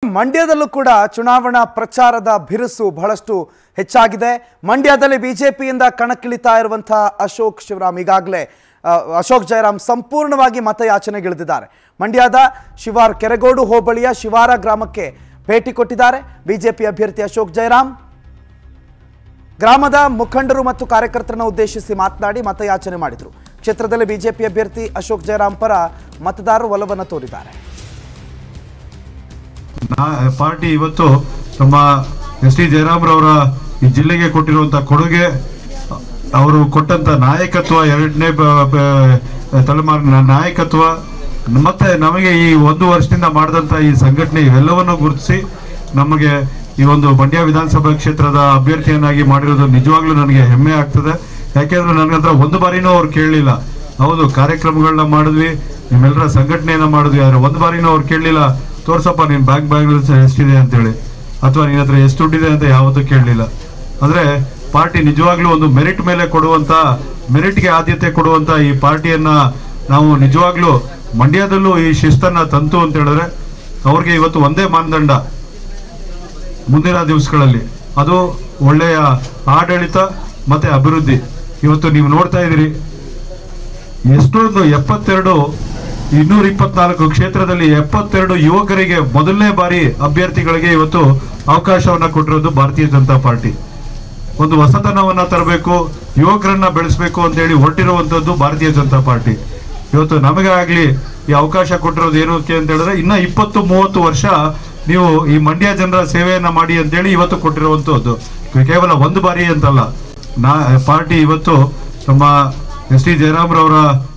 ಮಂಡ್ಯದಲ್ಲೂ ಕೂಡ ಚುನಾವಣಾ ಪ್ರಚಾರದ ಬಿರುಸು ಬಹಳಷ್ಟು ಹೆಚ್ಚಾಗಿದೆ ಮಂಡ್ಯದಲ್ಲಿ ಬಿಜೆಪಿಯಿಂದ ಕಣಕ್ಕಿಳಿತಾ ಇರುವಂತಹ ಅಶೋಕ್ ಶಿವರಾಮ್ ಈಗಾಗಲೇ ಆ, ಅಶೋಕ್ ಜಯರಾಮ್ ಸಂಪೂರ್ಣವಾಗಿ ಮತಯಾಚನೆಗಿಳಿದಿದ್ದಾರೆ ಮಂಡ್ಯದ ಶಿವಾರ್ ಕೆರೆಗೋಡು ಹೋಬಳಿಯ ಶಿವಾರ ಗ್ರಾಮಕ್ಕೆ ಭೇಟಿ ಕೊಟ್ಟಿದ್ದಾರೆ ಬಿಜೆಪಿ ಅಭ್ಯರ್ಥಿ ಅಶೋಕ್ ಜಯರಾಮ್ ಗ್ರಾಮದ ಮುಖಂಡರು ಮತ್ತು ಕಾರ್ಯಕರ್ತರನ್ನ ಉದ್ದೇಶಿಸಿ ಮಾತನಾಡಿ ಮತಯಾಚನೆ ಮಾಡಿದರು ಕ್ಷೇತ್ರದಲ್ಲಿ ಬಿಜೆಪಿ ಅಭ್ಯರ್ಥಿ ಅಶೋಕ್ ಜಯರಾಮ್ ಪರ ಮತದಾರರು ಒಲವನ್ನು ತೋರಿದ್ದಾರೆ ನಾ- ಪಾರ್ಟಿ ಇವತ್ತು ನಮ್ಮ ಎಸ್ ಟಿ ಜಯರಾಮ್ರವರ ಈ ಜಿಲ್ಲೆಗೆ ಕೊಟ್ಟಿರುವಂತ ಕೊಡುಗೆ ಅವರು ಕೊಟ್ಟಂತ ನಾಯಕತ್ವ ಎರಡನೇ ತಲೆಮಾರಿನ ನಾಯಕತ್ವ ಮತ್ತೆ ನಮಗೆ ಈ ಒಂದು ವರ್ಷದಿಂದ ಮಾಡಿದಂತ ಈ ಸಂಘಟನೆ ಇವೆಲ್ಲವನ್ನು ಗುರುತಿಸಿ ನಮಗೆ ಈ ಒಂದು ಮಂಡ್ಯ ವಿಧಾನಸಭಾ ಕ್ಷೇತ್ರದ ಅಭ್ಯರ್ಥಿಯನ್ನಾಗಿ ಮಾಡಿರೋದು ನಿಜವಾಗ್ಲೂ ನನಗೆ ಹೆಮ್ಮೆ ಆಗ್ತದೆ ಯಾಕೆಂದ್ರೆ ನನ್ನ ಹತ್ರ ಒಂದು ಬಾರಿನೂ ಅವ್ರು ಕೇಳಲಿಲ್ಲ ಹೌದು ಕಾರ್ಯಕ್ರಮಗಳನ್ನ ಮಾಡಿದ್ವಿ ನಿಮ್ಮೆಲ್ಲರ ಸಂಘಟನೆಯನ್ನ ಮಾಡಿದ್ವಿ ಆದ್ರೆ ಒಂದು ಬಾರಿನೂ ಅವ್ರು ಕೇಳಲಿಲ್ಲ ತೋರ್ಸಪ್ಪ ನಿನ್ ಬ್ಯಾಂಕ್ ಬ್ಯಾಲೆನ್ಸ್ ಎಷ್ಟಿದೆ ಅಂತೇಳಿ ಅಥವಾ ನಿನ್ನ ಹತ್ರ ಎಷ್ಟು ದುಡ್ಡಿದೆ ಅಂತ ಯಾವತ್ತೂ ಕೇಳಲಿಲ್ಲ ಆದ್ರೆ ಪಾರ್ಟಿ ನಿಜವಾಗ್ಲೂ ಒಂದು ಮೆರಿಟ್ ಮೇಲೆ ಕೊಡುವಂತ ಮೆರಿಟ್ಗೆ ಆದ್ಯತೆ ಕೊಡುವಂತ ಈ ಪಾರ್ಟಿಯನ್ನ ನಾವು ನಿಜವಾಗ್ಲೂ ಮಂಡ್ಯದಲ್ಲೂ ಈ ಶಿಸ್ತನ್ನ ತಂತು ಅಂತ ಹೇಳಿದ್ರೆ ಅವ್ರಿಗೆ ಇವತ್ತು ಒಂದೇ ಮಾನದಂಡ ಮುಂದಿನ ದಿವಸಗಳಲ್ಲಿ ಅದು ಒಳ್ಳೆಯ ಆಡಳಿತ ಮತ್ತೆ ಅಭಿವೃದ್ಧಿ ಇವತ್ತು ನೀವು ನೋಡ್ತಾ ಇದ್ದೀರಿ ಎಷ್ಟೊಂದು ಎಪ್ಪತ್ತೆರಡು ಇನ್ನೂರ ಇಪ್ಪತ್ನಾಲ್ಕು ಕ್ಷೇತ್ರದಲ್ಲಿ ಎಪ್ಪತ್ತೆರಡು ಯುವಕರಿಗೆ ಮೊದಲನೇ ಬಾರಿ ಅಭ್ಯರ್ಥಿಗಳಿಗೆ ಇವತ್ತು ಅವಕಾಶವನ್ನ ಕೊಟ್ಟಿರೋದು ಭಾರತೀಯ ಜನತಾ ಪಾರ್ಟಿ ಒಂದು ಹೊಸತನವನ್ನ ತರಬೇಕು ಯುವಕರನ್ನ ಬೆಳೆಸಬೇಕು ಅಂತ ಹೇಳಿ ಹೊರಟಿರುವಂತದ್ದು ಭಾರತೀಯ ಜನತಾ ಪಾರ್ಟಿ ಇವತ್ತು ನಮಗೆ ಆಗ್ಲಿ ಈ ಅವಕಾಶ ಕೊಟ್ಟಿರೋದು ಏನಕ್ಕೆ ಅಂತ ಹೇಳಿದ್ರೆ ಇನ್ನ ಇಪ್ಪತ್ತು ಮೂವತ್ತು ವರ್ಷ ನೀವು ಈ ಮಂಡ್ಯ ಜನರ ಸೇವೆಯನ್ನ ಮಾಡಿ ಅಂತೇಳಿ ಇವತ್ತು ಕೊಟ್ಟಿರುವಂತದ್ದು ಕೇವಲ ಒಂದು ಬಾರಿ ಅಂತಲ್ಲ ನಾ ಪಾರ್ಟಿ ಇವತ್ತು ನಮ್ಮ ಎಸ್ ಟಿ ಜಯರಾಮ್ರವರ